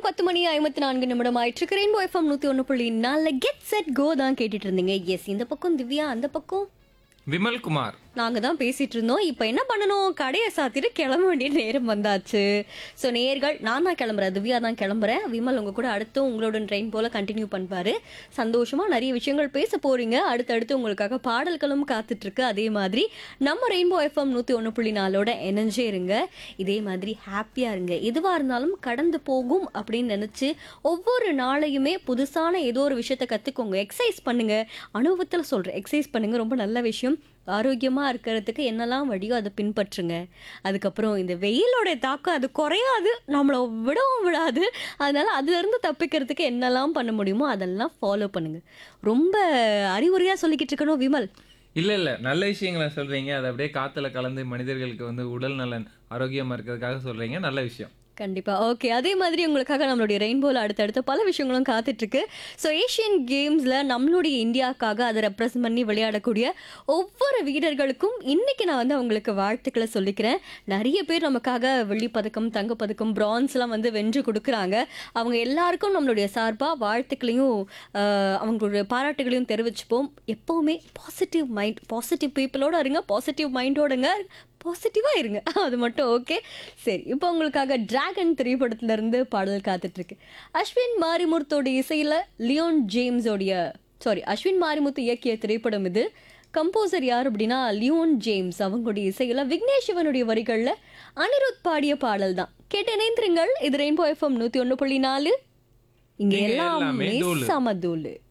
நேரம் பத்து மணி ஐம்பத்தி நான்கு நிமிடம் ஆயிட்டு ரெயின்போ எஃப்எம் நூத்தி ஒன்று புள்ளி நாலு கெட் செட் கோ தான் கேட்டுட்டு இருந்தீங்க எஸ் இந்த பக்கம் திவ்யா அந்த பக்கம் விமல்குமார் நாங்க தான் பேசிட்டு இருந்தோம் இப்போ என்ன பண்ணணும் கடையை சாத்திட்டு கிளம்ப வேண்டிய நேரம் வந்தாச்சு ஸோ நேர்கள் நான் தான் கிளம்புறேன் திவ்யா தான் கிளம்புறேன் விமல் உங்க கூட அடுத்து உங்களோட ட்ரெயின் போல கண்டினியூ பண்ணுவாரு சந்தோஷமா நிறைய விஷயங்கள் பேச போறீங்க அடுத்தடுத்து உங்களுக்காக பாடல்களும் காத்துட்டு இருக்கு அதே மாதிரி நம்ம ரெயின்போ எஃப்எம் நூத்தி ஒன்று புள்ளி நாலோட இணைஞ்சே இருங்க இதே மாதிரி ஹாப்பியா இருங்க எதுவா இருந்தாலும் கடந்து போகும் அப்படின்னு நினைச்சு ஒவ்வொரு நாளையுமே புதுசான ஏதோ ஒரு விஷயத்த கத்துக்கோங்க எக்ஸசைஸ் பண்ணுங்க அனுபவத்தில் சொல்றேன் எக்ஸசைஸ் பண்ணுங்க ரொம்ப நல்ல விஷயம் ஆரோக்கியமாக இருக்கிறதுக்கு என்னெல்லாம் வழியோ அதை பின்பற்றுங்க அதுக்கப்புறம் இந்த வெயிலோட தாக்கம் அது குறையாது நம்மளை விடவும் விடாது அதனால அதுலேருந்து தப்பிக்கிறதுக்கு என்னெல்லாம் பண்ண முடியுமோ அதெல்லாம் ஃபாலோ பண்ணுங்க ரொம்ப அறிவுரையாக சொல்லிக்கிட்டு இருக்கணும் விமல் இல்ல இல்ல நல்ல விஷயங்களை சொல்றீங்க அது அப்படியே காத்துல கலந்து மனிதர்களுக்கு வந்து உடல் நலன் ஆரோக்கியமா இருக்கிறதுக்காக சொல்றீங்க நல்ல விஷயம் கண்டிப்பா ஓகே அதே மாதிரி உங்களுக்காக நம்மளுடைய ரெயின்போல அடுத்தடுத்த பல விஷயங்களும் காத்துட்டு இருக்கு ஸோ ஏஷியன் கேம்ஸ்ல நம்மளுடைய இந்தியாவுக்காக அதை ரெப்ரசன்ட் பண்ணி விளையாடக்கூடிய ஒவ்வொரு வீரர்களுக்கும் இன்னைக்கு நான் வந்து அவங்களுக்கு வாழ்த்துக்களை சொல்லிக்கிறேன் நிறைய பேர் நமக்காக வெள்ளிப்பதக்கம் தங்கப்பதக்கம் பிரான்ஸ்லாம் வந்து வென்று கொடுக்குறாங்க அவங்க எல்லாருக்கும் நம்மளுடைய சார்பாக வாழ்த்துக்களையும் ஆஹ், அவங்களுடைய பாராட்டுகளையும் தெரிவிச்சுப்போம் எப்பவுமே பாசிட்டிவ் மைண்ட் பாசிட்டிவ் பீப்புளோட இருங்க பாசிட்டிவ் மைண்டோடுங்க பாசிட்டிவாக இருங்க அது மட்டும் ஓகே சரி இப்போ உங்களுக்காக டிராகன் திரைப்படத்துல இருந்து பாடல் காத்துட்டு இருக்கு அஸ்வின் மாரிமுத்தோட இசையில் லியோன் ஜேம்ஸோடைய சாரி அஸ்வின் மாரிமுத்து இயக்கிய திரைப்படம் இது கம்போசர் யார் அப்படின்னா லியோன் ஜேம்ஸ் அவங்களுடைய இசையில் விக்னேஷ் சிவனுடைய வரிகளில் அனிருத் பாடிய பாடல் தான் கேட்டு இணைந்திருங்கள் இது ரெயின்போ எஃப்எம் நூற்றி ஒன்று புள்ளி நாலு இங்கே இங்க எல்லாமே எல்லாமே தூளு. சமதூளு